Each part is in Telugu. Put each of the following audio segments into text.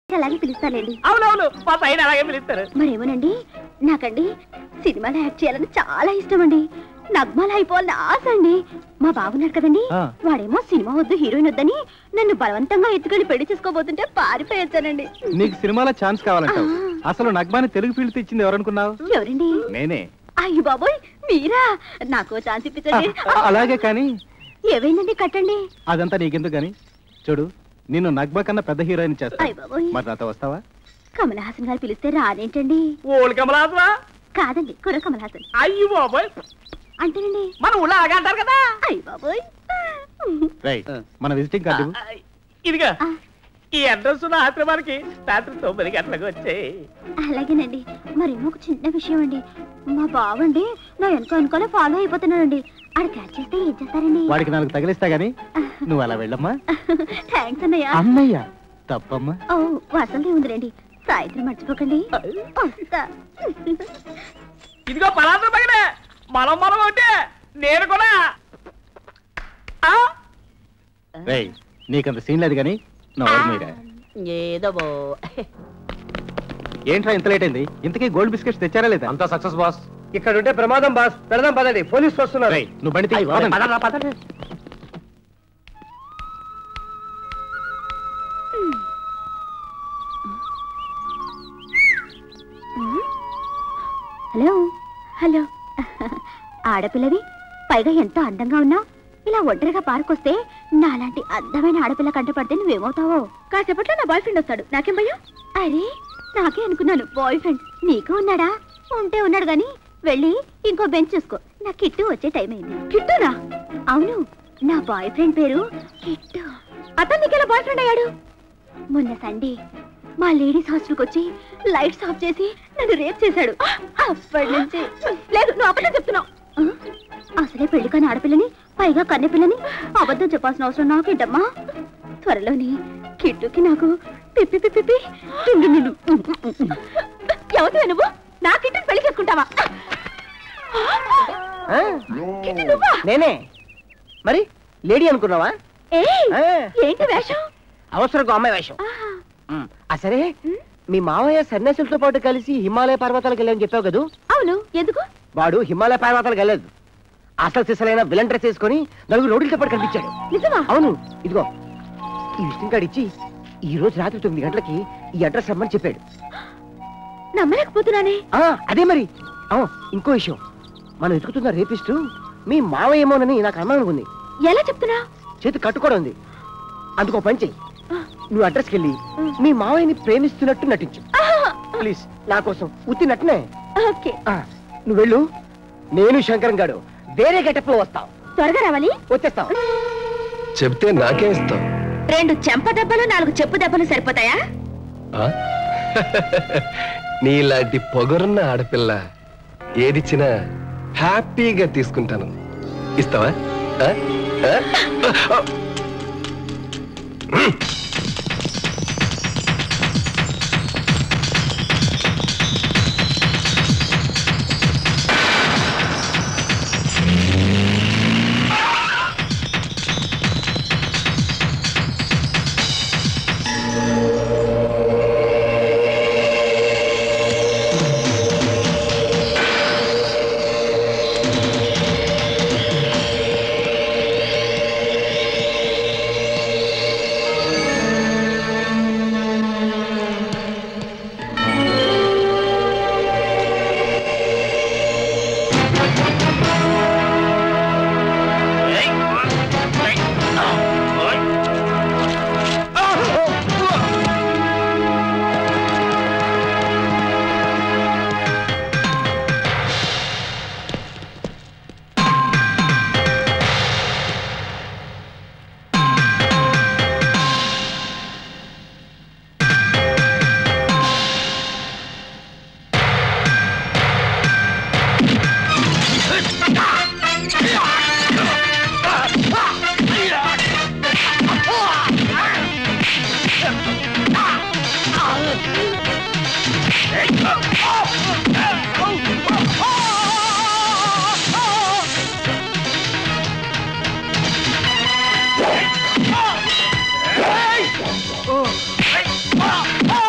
అలాగే పిలుస్తానండి అవునవును మా సైడ్ అలాగే పిలుస్తారు మరేమోనండి నాకండి సినిమాలో యాక్ట్ చేయాలని చాలా ఇష్టం అండి నగ్మాలు అయిపోవాలని ఆశ అండి మా బాగున్నాడు కదండి ఆ. వాడేమో సినిమా వద్దు హీరోయిన్ వద్దని నన్ను బలవంతంగా ఎత్తుకొని పెళ్లి చేసుకోబోతుంటే పారిపోయేచ్చానండి నీకు సినిమాలో ఛాన్స్ కావాలంటావు అసలు నగ్మాని తెలుగు ఫీల్డ్ తెచ్చింది ఎవరనుకున్నావు ఎవరండి నేనే అయ్యో బాబోయ్ మీరా నాకు ఛాన్స్ ఇప్పించండి ఆ, అలాగే కానీ ఏమైందండి కట్టండి అదంతా నీకెందుకు గాని చూడు నిన్ను నగ్మ కన్నా పెద్ద హీరోయిన్ చేస్తా అయ్య బాబోయ్ మరి నాతో వస్తావా కమల్ హాసన్ గారు పిలిస్తే రానేంటండి ఓల్ కమలాసరా కాదండి కుర్ర కమల్ హాసన్ అయ్యి బాబోయ్ అంతేనండి మన ఊళ్ళో అలాగే అంటారు కదా అయ్య బాబోయ్ రైట్ మన విజిటింగ్ కార్డు ఇవ్వు. ఆ, ఇదిగా ఆ, ఈ అడ్రస్ ఉన్న ఆశ్రమానికి రాత్రి తొమ్మిది గంటలకు వచ్చాయి అలాగేనండి మరేమో ఒక చిన్న విషయం అండి మా బావండి నా వెనక వెనకాలే ఫాలో అయిపోతున్నాడండి ఆడ క్యాచ్ చేస్తే ఏం చేస్తారండి వాడికి నాలుగు తగిలిస్తా గాని నువ్వు అలా వెళ్ళమ్మా థ్యాంక్స్ అన్నయ్య అన్నయ్య తప్పమ్మా ఓ వసంతి ఉందిలేండి సాయంత్రం మర్చిపోకండి వస్తా ఇదిగో పలాస పైన మనం మనం ఒకటే నేను కూడా ఆ? రేయ్ నీకంత సీన్ లేదు కానీ నోరు మీరా ఏదో బో ఏంట్రా ఇంత లేట్ అయింది ఇంతకీ గోల్డ్ బిస్కెట్స్ తెచ్చారా లేదా అంతా సక్సెస్ బాస్ ఇక్కడ ఉంటే ప్రమాదం బాస్ పెడదాం పదండి పోలీసు వస్తున్నారు రేయ్ నువ్వు బండి తీయి, పదండి. పదరా, పదరా. హలో హలో ఆడపిల్లవి పైగా ఎంతో అందంగా ఉన్నావు ఇలా ఒంటరిగా పార్క్ వస్తే నాలాంటి అందమైన ఆడపిల్ల కంటపడితే నువ్వేమవుతావో కాసేపట్లో నా బాయ్ ఫ్రెండ్ వస్తాడు నాకేం భయం అరే నాకే అనుకున్నాను బాయ్ ఫ్రెండ్ నీకు ఉన్నాడా ఉంటే ఉన్నాడు గాని వెళ్ళి ఇంకో బెంచ్ చూసుకో నా కిట్టు వచ్చే టైం అయింది కిట్టునా అవును నా బాయ్ ఫ్రెండ్ పేరు కిట్టు అతను నీకెలా బాయ్ ఫ్రెండ్ అయ్యాడు మొన్న సండే మా లేడీస్ హాస్టల్కి వచ్చి లైట్స్ ఆఫ్ చేసి నన్ను రేప్ చేశాడు అప్పటి నుంచి లేదు నువ్వు అబద్ధం చెప్తున్నావు ఆ? అసలే పెళ్లి కాని ఆడపిల్లని పైగా కన్నె పిల్లని అబద్ధం చెప్పాల్సిన అవసరం నాకేంటమ్మా త్వరలోని కిట్టుకి నాకు పిప్పి పిప్పి పిప్పి టుండు నిన్ను ఎవరు నువ్వు నా కిట్టుని పెళ్లి చేసుకుంటావా కిట్టు నువ్వా నేనే మరి లేడీ అనుకున్నావా ఏయ్ ఆ. ఏంటి వేషం అవసరం అమ్మాయి వేషం ఆహా. ఉమ్, ఆ సరే మీ మావయ్య సన్యాసులతో పాటు కలిసి హిమాలయ పర్వతాలకు వెళ్ళని చెప్పావు కదూ అవును ఎందుకు వాడు హిమాలయ పర్వతాలకు వెళ్ళలేదు అసలు సిసలైన విలన్ డ్రెస్ వేసుకొని నలుగురు రౌడీలతో పాటు కనిపించాడు నిజమా అవును ఇదిగో ఈ విజిటింగ్ కార్డు ఇచ్చి ఈ రోజు రాత్రి తొమ్మిది గంటలకి ఈ అడ్రస్ రమ్మని చెప్పాడు నమ్మలేకపోతున్నానే ఆ అదే మరి ఆ, ఇంకో విషయం మనం వెతుకుతున్న రేపిస్టు మీ మావయ్య ఏమోనని నాకు అనుమానం ఉంది ఎలా చెప్తున్నా చేతి కట్టుకోవడం ఉంది అందుకో పని చెయ్యి నువ్వు అడ్రస్కి వెళ్ళి మీ మావయ్యని ప్రేమిస్తున్నట్టు నటించు ప్లీజ్ నా కోసం ఉత్తి నటనే ఓకే ఆ, నువ్వు వెళ్ళు నేను శంకరం గాడు వేరే గెటప్ లో వస్తావు త్వరగా రావాలి వచ్చేస్తావు చెప్తే నాకే ఇస్తావు రెండు చెంప దెబ్బలు నాలుగు చెప్పు దెబ్బలు సరిపోతాయా ఆ? నీలాంటి పొగరున్న ఆడపిల్ల ఏదిచ్చినా హ్యాపీగా తీసుకుంటాను ఇస్తావా ఆ? ఆ? ఆ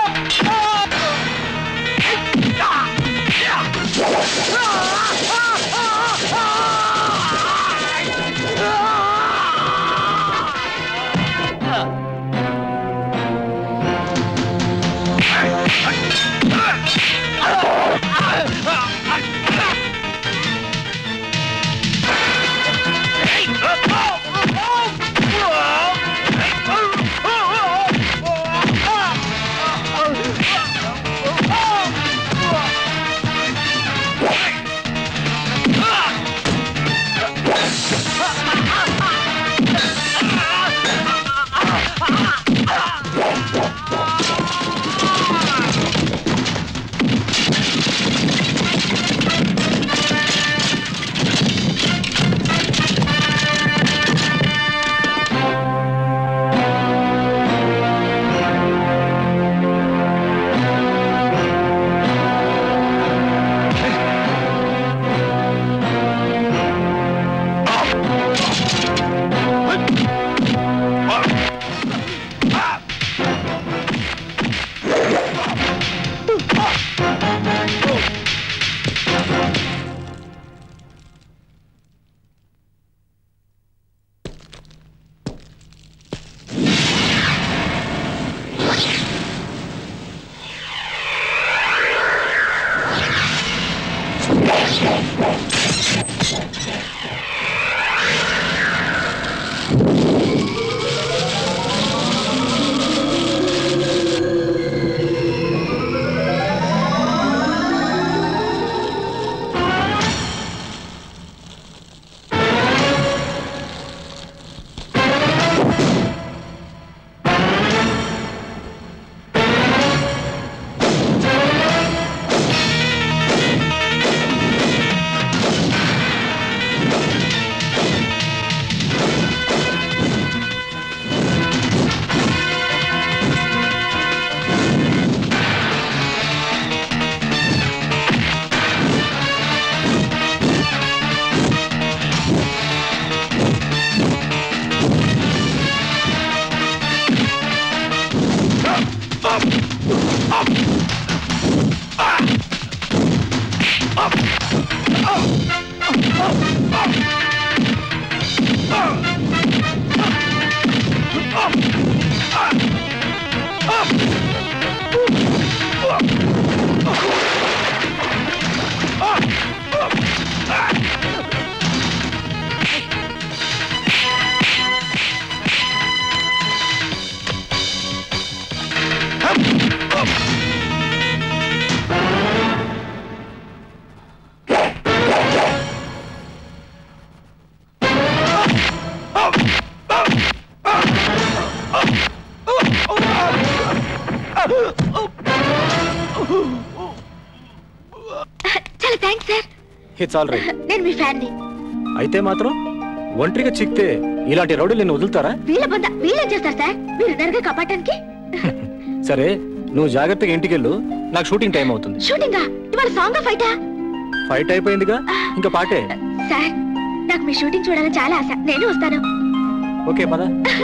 చాలా thanks sir it's all right నేను మీ ఫ్యాన్ని అయితే మాత్రం ఒంటరిగా చిక్తే ఇలాంటి రౌడీలు నిన్ను వదులుతారా వీళ్ళ బొంద వీళ్ళేం చేస్తారు సార్ మీరు నరగా కపాటానికి సరే నువ్వు జాగ్రత్తగా ఇంటికి వెళ్ళు నాకు షూటింగ్ టైం అవుతుంది షూటింగా ఇవాళ సాంగ్ ఫైటా ఫైట్ అయిపోయిందిగా ఇంకా పాటే సార్ నాకు మీ షూటింగ్ చూడాలని చాలా ఆశ నేను వస్తాను ఓకే పద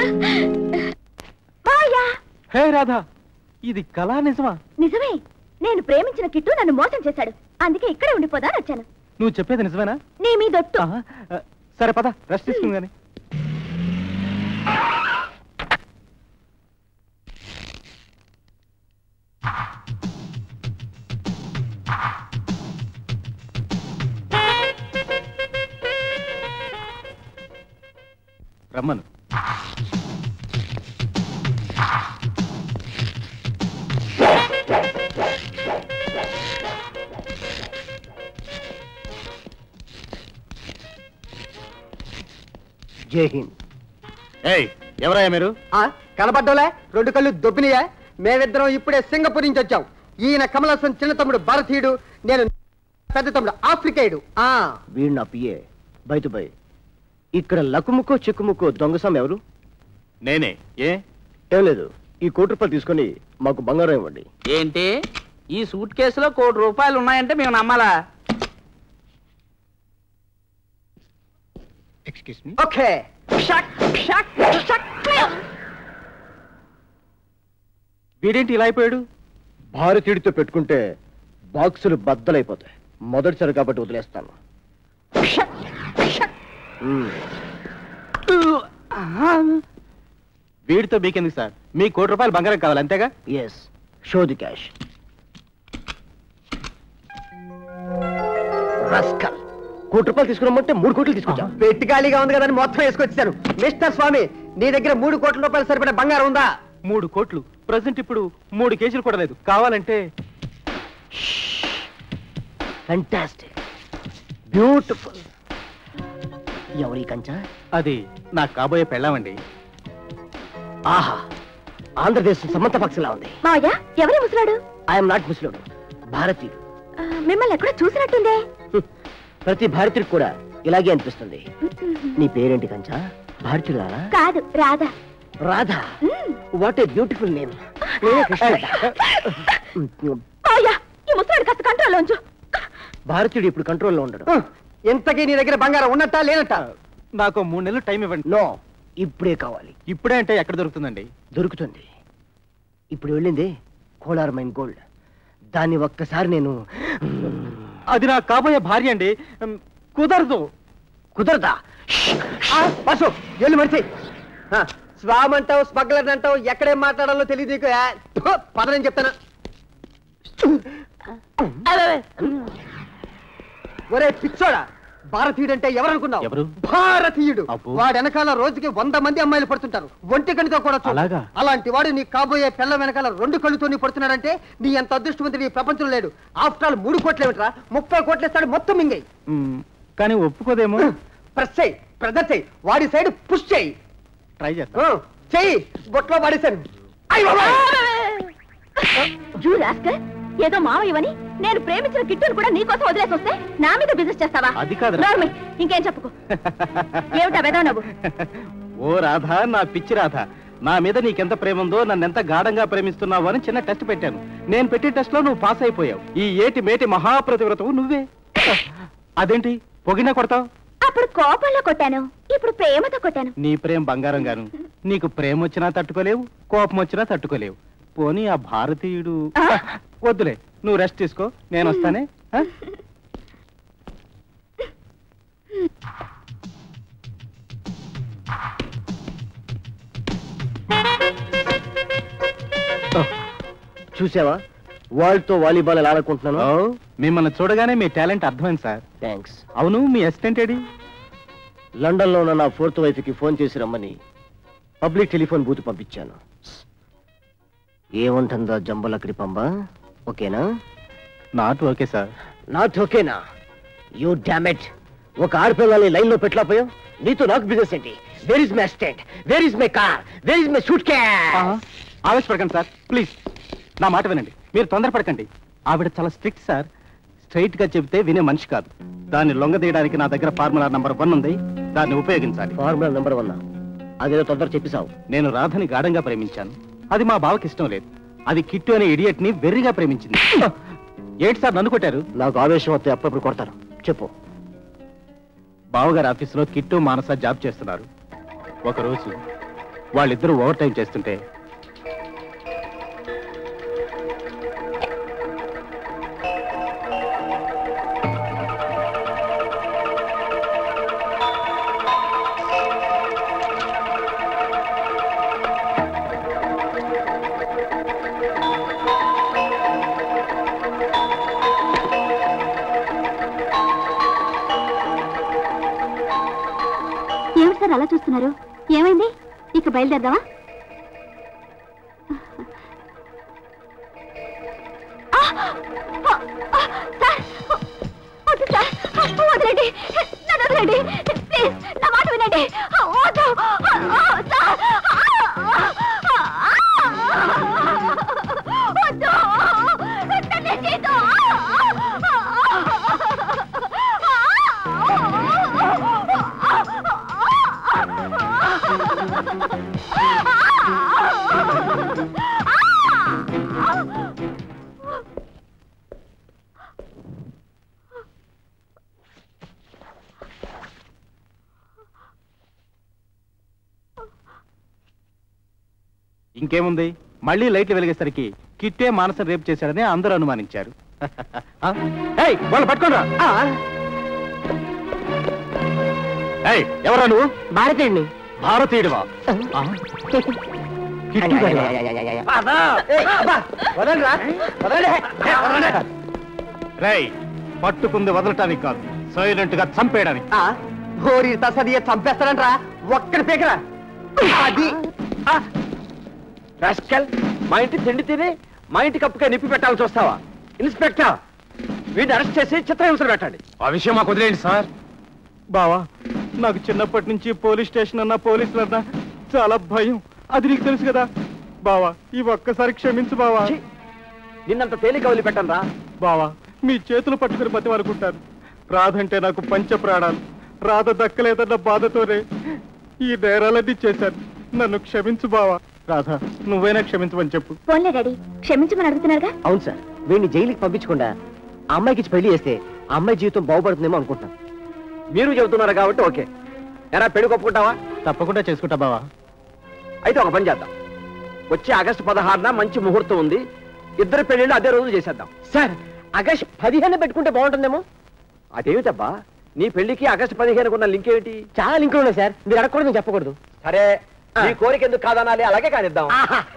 మాయా హే రాధా ఇది కళా నిజమా నిజమే నేను ప్రేమించిన కిట్టు నన్ను మోసం చేశాడు అందుకే ఇక్కడే ఉండిపోదాని వచ్చాను నువ్వు చెప్పేది నిజమేనా నీ మీ దొట్టు ఆహా. సరే పద రెస్ట్ తీసుకుంది కానీ రమ్మను జై హింద్ ఏయ్ ఎవరయ్యా మీరు ఆ, కనపడ్డోలే రెండు కళ్ళు దొబ్బినియా మేమిద్దరం ఇప్పుడే సింగపూర్ నుంచి వచ్చాం ఈయన కమలాసన్ చిన్న తమ్ముడు భారతీయుడు నేను పెద్ద తమ్ముడు ఆఫ్రికాయుడు ఆ వీడు నా పిఏ బయట బై ఇక్కడ లకుముకో చిక్కుముకో దొంగసం ఎవరు నేనే ఏ ఏం లేదు ఈ కోటి రూపాయలు తీసుకొని మాకు బంగారం ఇవ్వండి ఏంటి ఈ సూట్ కేసులో కోటి రూపాయలు ఉన్నాయంటే మేము నమ్మాలా ఎక్స్క్యూస్ మీ ఓకే వీడేంటి ఇలా అయిపోయాడు భారతీయుడితో పెట్టుకుంటే బాక్సులు బద్దలైపోతాయి మొదటిసారి కాబట్టి వదిలేస్తాను వీడితో మీకెందుకు సార్ మీ కోటి రూపాయలు బంగారం కావాలి అంతేగా yes show the cash rascal కోటి రూపాయలు తీసుకురమ్మంటే మూడు కోట్లు తీసుకొచ్చా పెట్టి ఖాళీగా ఉంది కదా మొత్తం వేసుకొచ్చాను మిస్టర్ స్వామి నీ దగ్గర మూడు కోట్ల రూపాయలు సరిపడే బంగారం ఉందా మూడు కోట్లు ప్రజెంట్ ఇప్పుడు మూడు కేజీలు కూడా లేదు కావాలంటే ఫంటాస్టిక్ బ్యూటిఫుల్ ఎవరి కంచా అది నాకు కాబోయే పెళ్ళామండి ఆహా ఆంధ్రదేశం సమంత పక్షిలా ఉంది మావయ్య ఎవరి ముసలాడు ఐఎమ్ నాట్ ముస్లిం భారతీయుడు ఆ, మిమ్మల్ని ఎక్కడో చూసినట్టుందే హ్మ్. ప్రతి భారతీయుడికి కూడా ఇలాగే అనిపిస్తుంది నీ పేరేంటి కంచా భారతీయురాలా కాదు రాధా రాధా మ్మ్. వాట్ ఏ బ్యూటిఫుల్ నేమ్ నేనే కృష్ణ మావయ్య ఈ ముసలాడు కాస్త కంట్రోల్ ఉంచు భారతీయుడు ఇప్పుడు కంట్రోల్లో ఉండడు ఎంతకీ నీ దగ్గర బంగారం ఉన్నట్టా లేనట్ట నాకు మూడు నెలలు టైం ఇవ్వండి నో ఇప్పుడే కావాలి ఇప్పుడే అంటే ఎక్కడ దొరుకుతుందండి దొరుకుతుంది ఇప్పుడు వెళ్ళింది కోలార్ మైన్ గోల్డ్ దాన్ని ఒక్కసారి నేను అది నాకు కాబోయే భార్య అండి ఉమ్, కుదరదు కుదరదా ఆ, బస్సు ఎల్లు మరిచి స్వామ్ అంటావు స్మగ్లర్ అంటావు ఎక్కడేం మాట్లాడాలో తెలియదు నీకు ఆ, థు, పదనని చెప్తాను ఒరే పిచ్చోడా భారతీయుడు అంటే ఎవరనుకున్నావు ఎవరు? భారతీయుడు అబ్బో. వాడు వెనకాల రోజుకి వంద మంది అమ్మాయిలు పడుతుంటారు ఒంటి కణితో కూడా చూడు. అలాగా? అలాంటి వాడు నీ కాబోయే పిల్ల వెనకాల రెండు కళ్ళుతో నీ పడుతున్నాడంటే నీ అంత అదృష్టవంతుడు ఈ ప్రపంచంలో లేడు ఆఫ్టర్ ఆల్ మూడు కోట్లు ఏమిట్రా ముప్పై కోట్లు ఇస్తాడు మొత్తం మింగై ఉమ్, కానీ ఒప్పుకోదేమో ప్రెస్ చేయి ప్రెజర్ చేయి వాడి సైడ్ పుష్ చేయి ట్రై చేస్తా ఆ, చెయ్యి బొట్లో పడేశాను అయ్య బాబాయ్! యూ రాస్కల్ ఏదో మావయ్యవని నేను ప్రేమించిన కిట్టును కూడా నీకోసం వదిలేసి వస్తే నా మీద బిజినెస్ చేస్తావా అది కాదురా. నార్మల్ ఇంకేం చెప్పుకో ఏమిటా వెదవ నవ్వు ఓ రాధా నా పిచ్చి రాధా నా మీద నీకెంత ప్రేమ ఉందో నన్ను ఎంత గాఢంగా ప్రేమిస్తున్నావు అని చిన్న టెస్ట్ పెట్టాను నేను పెట్టే టెస్ట్ లో నువ్వు పాస్ అయిపోయావు ఈ ఏటి మేటి మహాప్రతివ్రతవు నువ్వే అదేంటి పొగినా కొడతావు అప్పుడు కోపంలో కొట్టాను ఇప్పుడు ప్రేమతో కొట్టాను నీ ప్రేమ బంగారం గాను నీకు ప్రేమ వచ్చినా తట్టుకోలేవు కోపం వచ్చినా తట్టుకోలేవు పోనీ ఆ భారతీయుడు వద్దులే నువ్వు రెస్ట్ తీసుకో నేను వస్తానే ఆ? చూసావా వాళ్ళతో వాలీబాల్ ఎలా ఆడుకుంటున్నాను ఓ, మిమ్మల్ని చూడగానే మీ టాలెంట్ అర్థమైంది సార్ థ్యాంక్స్ అవును మీ అసిస్టెంట్ ఏడి లండన్ లో ఉన్న నా ఫోర్త్ వైఫ్ కి ఫోన్ చేసి రమ్మని పబ్లిక్ టెలిఫోన్ బూత్ పంపించాను ఏముంటుందో జంబలక్కడి పంబ ఓకేనా నాట్ ఓకే సార్ నాట్ ఓకేనా యూ డామెట్ ఒక ఆడపిల్లని లైన్ లో పెట్టలేకపోయావు నీతో నాకు బిజినెస్ ఏంటి where is my assistant where is my car where is my suit cash ఆవేశపడకండి సార్ ప్లీజ్ నా మాట వినండి మీరు తొందరపడకండి ఆవిడ చాలా స్ట్రిక్ట్ సార్ స్ట్రైట్ గా చెబితే వినే మనిషి కాదు దాన్ని లొంగదీయడానికి నా దగ్గర ఫార్ములా నంబర్ వన్ ఉంది దాన్ని ఉపయోగించాలి ఫార్ములా నెంబర్ వన్ అదేదో తొందర చెప్పిసావు నేను రాధని గాఢంగా ప్రేమించాను అది మా బావకి ఇష్టం లేదు అది కిట్టు అనే ఇడియట్ ని వెర్రిగా ప్రేమించింది ఏంటి సార్ నన్ను కొట్టారు నాకు ఆవేశం వస్తే అప్పుడప్పుడు కొడతాను చెప్పు బావగారి ఆఫీసులో కిట్టు మానస జాబ్ చేస్తున్నారు ఒకరోజు వాళ్ళిద్దరూ ఓవర్ టైం చేస్తుంటే ఏమిటి సార్ అలా చూస్తున్నారు ఏమైంది ఇక బయలుదేరదామా ఆ! ఆ! ఆ! సార్! వద్దు సార్! వదలండి నన్ను వదలండి ప్లీజ్ నా మాట వినండి వద్దు ఆ! సార్! వద్దు నన్ను చేయొద్దు! ఇంకేముంది మళ్ళీ లైట్లు వెలిగేసరికి కిట్టే మానస రేపు చేశాడని అందరూ అనుమానించారు ఆ? ఏయ్, వాళ్ళు పట్టుకోండి ఎవరా నువ్వు భారతీయుడిని భారతీయుడివా ఆ? కిట్టు గాడివా? రేయ్ పట్టుకుంది వదలటానికి కాదు సైలెంట్ గా చంపేయడానికి హోరీ తసదియ చంపేస్తాడంట్రా ఒక్కడి పీకరా అది రాస్కల్ మా ఇంటి తిండి తిని మా ఇంటి కప్పుగా నిప్పి పెట్టాల్సి వస్తావా ఇన్స్పెక్టర్ వీడిని అరెస్ట్ చేసి చిత్రహింసలు పెట్టండి ఆ విషయం మాకు వదిలేండి సార్ బావా నాకు చిన్నప్పటి నుంచి పోలీస్ స్టేషన్ అన్నా పోలీసులు అన్నా చాలా భయం అది నీకు తెలుసు కదా బావా ఈ ఒక్కసారి క్షమించు బావా ఛీ! నిన్నంత తేలిక వదిలిపెట్టను రా బావా మీ చేతులు పట్టుకుని బతి అనుకుంటాను రాధంటే నాకు పంచ ప్రాణాలు రాధ దక్కలేదన్న బాధతోనే ఈ నేరాలన్నీ చేశాను నన్ను క్షమించు బావా రాధ నువ్వైనా క్షమించమని చెప్పు పోన్లే డాడీ క్షమించమని అడుగుతున్నారుగా అవును సార్ వీడిని జైలుకి పంపించకుండా ఆ అమ్మాయికి ఇచ్చి పెళ్లి చేస్తే ఆ అమ్మాయి జీవితం బాగుపడుతుందేమో అనుకుంటున్నాను మీరు చెబుతున్నారు కాబట్టి ఓకే ఎరా పెళ్లి కొప్పుకుంటావా తప్పకుండా చేసుకుంటా బావా అయితే ఒక పని చేద్దాం వచ్చే ఆగస్టు పదహారున మంచి ముహూర్తం ఉంది ఇద్దరు పెళ్లిళ్ళు అదే రోజు చేసేద్దాం సార్ ఆగస్ట్ పదిహేను పెట్టుకుంటే బాగుంటుందేమో అదేమిటబ్బా నీ పెళ్లికి ఆగస్టు పదిహేనుకు ఉన్న లింక్ ఏమిటి చాలా లింకులు ఉన్నాయి సార్ మీరు అడగకూడదు నేను చెప్పకూడదు సరే నీ కోరిక ఎందుకు కాదనాలి అలాగే కానిద్దాం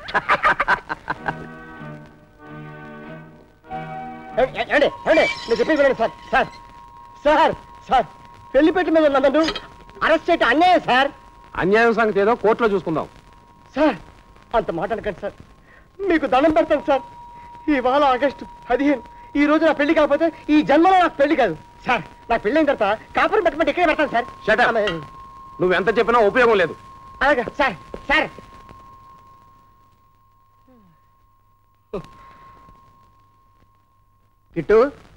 ఏ- ఏ- ఏమండి ఏమండి నేను చెప్పేది వినండి సార్ సార్ సార్ సార్ పెళ్లి పెట్టి మీద ఉన్న నన్ను అరెస్ట్ చేయటం అన్యాయం సార్ అన్యాయం సంగతి ఏదో కోర్టులో చూసుకుందాం సార్ అంత మాట అనకండి సార్ మీకు దండం పెడతాను సార్ ఇవాళ ఆగస్టు పదిహేను ఈ రోజు నా పెళ్లి కాకపోతే ఈ జన్మలో నాకు పెళ్లి కాదు సార్ నాకు పెళ్లి అయిన తర్వాత కాపురం పెట్టమంటే ఇక్కడే పెడతాను సార్ Shut up. నువ్వు ఎంత చెప్పినా ఉపయోగం లేదు అలాగే సార్ సార్ కిట్టు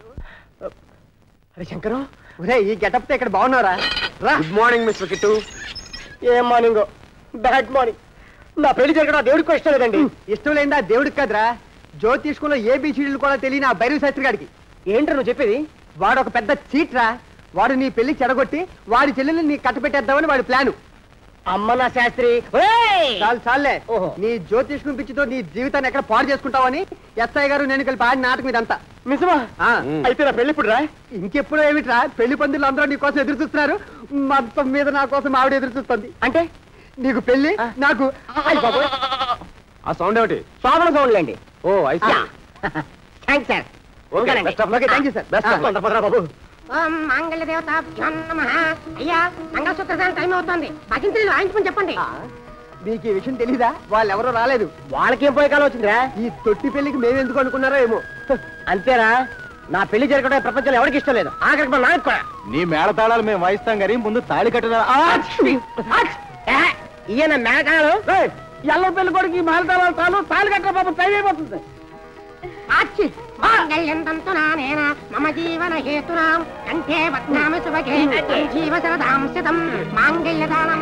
అరే శంకరు ఒరే ఈ గెటప్ తో ఇక్కడ బాగున్నారా రా గుడ్ మార్నింగ్ మిస్టర్ కిట్టు ఏం మార్నింగ్ బ్యాడ్ మార్నింగ్ నా పెళ్లి జరగడం ఆ దేవుడికి ఇష్టం లేదండి ఇష్టం లేదా దేవుడికి కదరా జ్యోతిష్కులో ఏబిసిడీలు కూడా తెలియని ఆ భైరవ శాస్త్రి గారికి ఏంట్రా నువ్వు చెప్పేది వాడు ఒక పెద్ద చీట్రా వాడు నీ పెళ్లి చెడగొట్టి వాడి చెల్లెల్ని నీ కట్టపెట్టేద్దామని వాడి ప్లాను అమ్మ నా శాస్త్రి చాలు చాలే నీ జ్యోతిష్కం పిచ్చితో నీ జీవితాన్ని ఎక్కడ పాడు చేసుకుంటావని ఎస్ఐ గారు నేను కలిపి ఆడిన నాటకం ఇదంతా నిజమా అయితే నా పెళ్లి ఇప్పుడు ఇంకెప్పుడు ఏమిట్రా పెళ్లి పందిళ్ళు అందరూ నీ కోసం ఎదురు చూస్తున్నారు మొత్తం మీద నా కోసం ఆవిడ ఎదురు చూస్తుంది అంటే నీకు పెళ్లి నాకు అయ్ బాబోయ్. ఆ సౌండ్ ఏమిటి శోభన సౌండ్లేండి ఓ I see thanks sir okay thank you sir best బాబు ఓం మంగళ దేవతాభ్యో నమః అయ్యా మంగళసూత్రదాని టైం అవుతోంది భజంత్రులు వాయించమని చెప్పండి మీకు ఈ విషయం తెలీదా వాళ్ళు ఎవరో రాలేదు వాళ్ళకేం పోయే కాలం వచ్చిందిరా ఈ తొట్టి పెళ్లికి మేము ఎందుకు అనుకున్నారో ఏమో అంతేరా నా పెళ్లి జరగడం ప్రపంచంలో ఎవరికి ఇష్టం లేదు ఆఖరికి మా నాయకు కూడా నీ మేళతాళాలు మేము వాయిస్తాం కానీ ముందు తాళి కట్టిన ఏ, ఈయన మేఘాలు ఎల్ల పెళ్లి కొడుకు ఈ మాలతాళాలు తాలు తాళి కట్టిన పాపం టైం అయిపోతుంది ఆచి మాంగళ్యం తంతునానేన మమ జీవన హేతునా కంఠే వద్నామి సుభగే జీవ శరదాం శతం మాంగళ్యదానం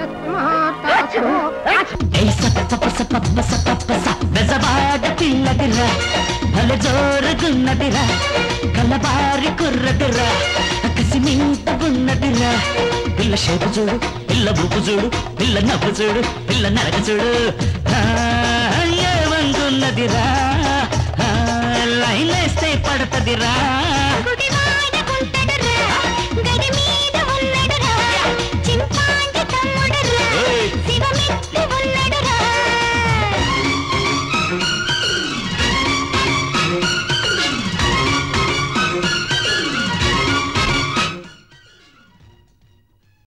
బెజవాడ పిల్లదిరా భలే జోరుగున్నదిరా కలబారి కుర్రదిరా కసి మింతగున్నదిరా పిల్ల షేపు చూడు పిల్ల బుప్పు చూడు పిల్ల నవ్వు చూడు పిల్ల నరక చూడు ఆ, ఏమంటున్నదిరా ఆ, లైన్ వేస్తే పడతదిరా